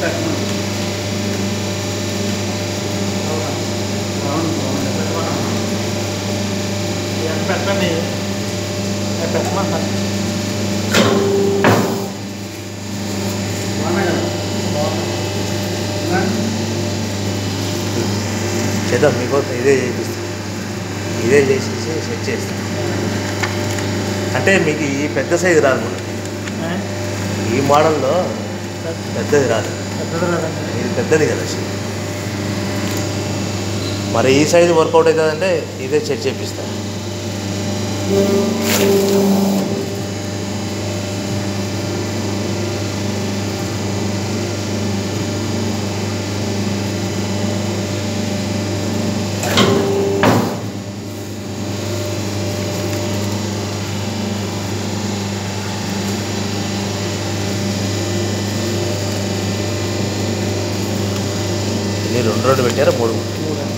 పెట్టమను అవునా బాగుంది బాగుంది పెట్టమన్నా ఇవన్నీ పెట్టండి నేను పెట్టమంటాను బాగున్నాయి కదా ఇంకా? చేద్దాం మీకోసం ఇదే చేపిస్తాం ఇదే చేసేసి సెట్ చేస్తాం అంటే మీకు ఈ పెద్ద సైజు రాదు మనకి ఈ మోడల్లో పెద్దది రాదు పెద్దది రాదండి ఇది పెద్దది కదా షీట్ మరి ఈ సైజు వర్కౌట్ అవుతుందంటే ఇదే సెట్ చేపిస్తా ఇది రెండు రెండు పెట్టారా మూడు మూడు